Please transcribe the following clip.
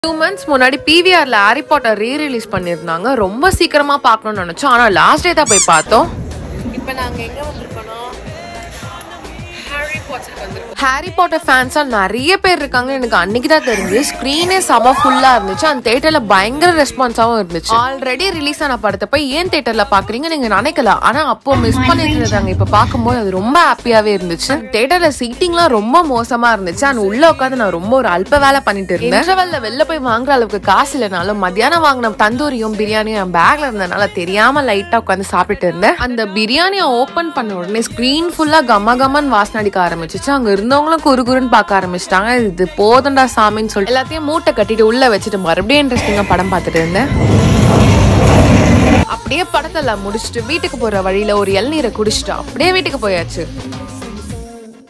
two months முன்னாடி பிவிஆர்ல Harry Potter re release பண்ணியிருந்தாங்க ரொம்ப சீக்கிரமா பார்க்கணும்னு நினைச்சோம் ஆனா லாஸ்ட் டே தான் போய் பார்த்தோம் இப்போ நாங்க எங்க வந்திருக்கோம்னா ஹாரி பாட்டர் ஃபேன்ஸா நிறைய பேர் இருக்காங்க எனக்கு அன்னைக்கு தான் தெரிஞ்சு ஸ்க்ரீனே செம ஃபுல்லா இருந்துச்சு அந்த தேட்டர்ல பயங்கர ரெஸ்பான்ஸாவும் இருந்துச்சு ஆல்ரெடி ரிலீஸ் ஆன படத்தை போய் ஏன் தேட்டர்ல பாக்குறீங்க நீங்க நினைக்கல ஆனா அப்போ மிஸ் பண்ணிட்டு இருந்தாங்க இப்ப பார்க்கும்போது அது ரொம்ப ஹாப்பியாவே இருந்துச்சு தேட்டர்ல சீட்டிங்லாம் ரொம்ப மோசமா இருந்துச்சு அண்ட் உள்ள உட்காந்து நான் ரொம்ப ஒரு அல்ப வேலை பண்ணிட்டு இருந்தேன் இன்டர்வல்ல வெளில போய் வாங்குற அளவுக்கு காசு இல்லைனாலும் மத்தியானம் வாங்கின தந்தூரியும் பிரியாணியும் என் பேக்ல இருந்தனால தெரியாம லைட்டா உட்காந்து சாப்பிட்டுட்டு இருந்தேன் அந்த பிரியாணியை ஓபன் பண்ண உடனே ஸ்கிரீன் ஃபுல்லா கம கமன் வாசனை அடிக்க ஆரம்பிச்சிச்சு அங்க இருந்தவங்களும் குறு குறுன்னு பார்க்க ஆரம்பிச்சிட்டாங்க இது போதண்டா சாமின்னு சொல்லி எல்லாத்தையும் மூட்டை கட்டிட்டு உள்ள வச்சுட்டு மறுபடியும் இன்ட்ரெஸ்டிங்கா படம் பார்த்துட்டு இருந்தேன் அப்படியே படத்தெல்லாம் முடிச்சுட்டு வீட்டுக்கு போற வழியில ஒரு இளநீரை குடிச்சிட்டு அப்படியே வீட்டுக்கு போயாச்சு